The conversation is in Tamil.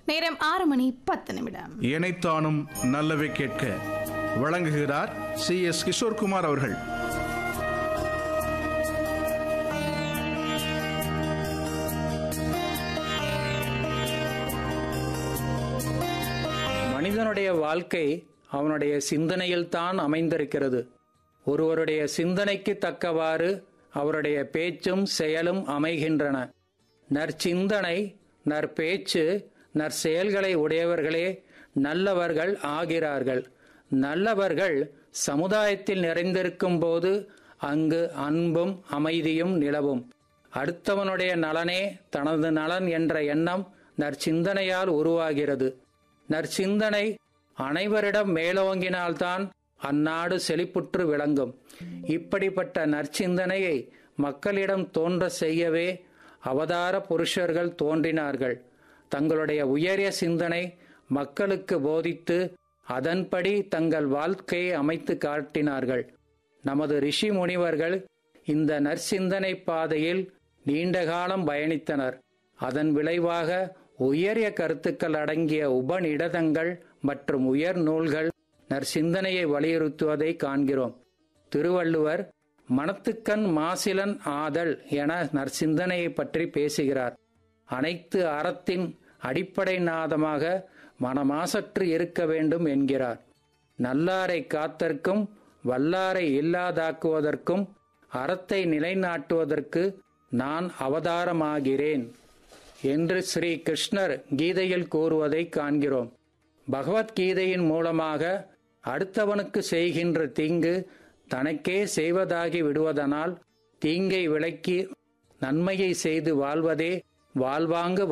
நேரம் ஆறு மணி பத்து நிமிடம் இணைத்தானும் நல்லவை கேட்க வழங்குகிறார் சி எஸ் கிஷோர்குமார் அவர்கள் மனிதனுடைய வாழ்க்கை அவனுடைய சிந்தனையில்தான் அமைந்திருக்கிறது ஒருவருடைய சிந்தனைக்கு தக்கவாறு அவருடைய பேச்சும் செயலும் அமைகின்றன நற்சிந்தனை நற்பேச்சு நற்செயல்களை உடையவர்களே நல்லவர்கள் ஆகிறார்கள் நல்லவர்கள் சமுதாயத்தில் நிறைந்திருக்கும் போது அங்கு அன்பும் அமைதியும் நிலவும் அடுத்தவனுடைய நலனே தனது நலன் என்ற எண்ணம் நற்சிந்தனையால் உருவாகிறது நற்சிந்தனை அனைவரிடம் மேலோங்கினால்தான் அந்நாடு செழிப்புற்று விளங்கும் இப்படிப்பட்ட நற்சிந்தனையை மக்களிடம் தோன்ற செய்யவே அவதார புருஷர்கள் தோன்றினார்கள் தங்களுடைய உயரிய சிந்தனை மக்களுக்கு போதித்து அதன்படி தங்கள் வாழ்க்கையை அமைத்து காட்டினார்கள் நமது ரிஷி முனிவர்கள் இந்த நற்சிந்தனை பாதையில் நீண்ட காலம் பயணித்தனர் அதன் விளைவாக உயரிய கருத்துக்கள் அடங்கிய உபநிடதங்கள் மற்றும் உயர் நூல்கள் நற்சிந்தனையை வலியுறுத்துவதை காண்கிறோம் திருவள்ளுவர் மனத்துக்கண் மாசிலன் ஆதல் என நற்சிந்தனையை பற்றி பேசுகிறார் அனைத்து அறத்தின் அடிப்படை நாதமாக மனமாசற்று இருக்க வேண்டும் என்கிறார் நல்லாரை காத்தற்கும் வல்லாரை இல்லாதாக்குவதற்கும் அறத்தை நிலைநாட்டுவதற்கு நான் அவதாரமாகிறேன் என்று ஸ்ரீ கிருஷ்ணர் கீதையில் கூறுவதை காண்கிறோம் பகவத்கீதையின் மூலமாக அடுத்தவனுக்கு செய்கின்ற தீங்கு தனக்கே செய்வதாகி விடுவதனால் தீங்கை விலக்கி நன்மையை செய்து வாழ்வதே வாழ்வாங்கு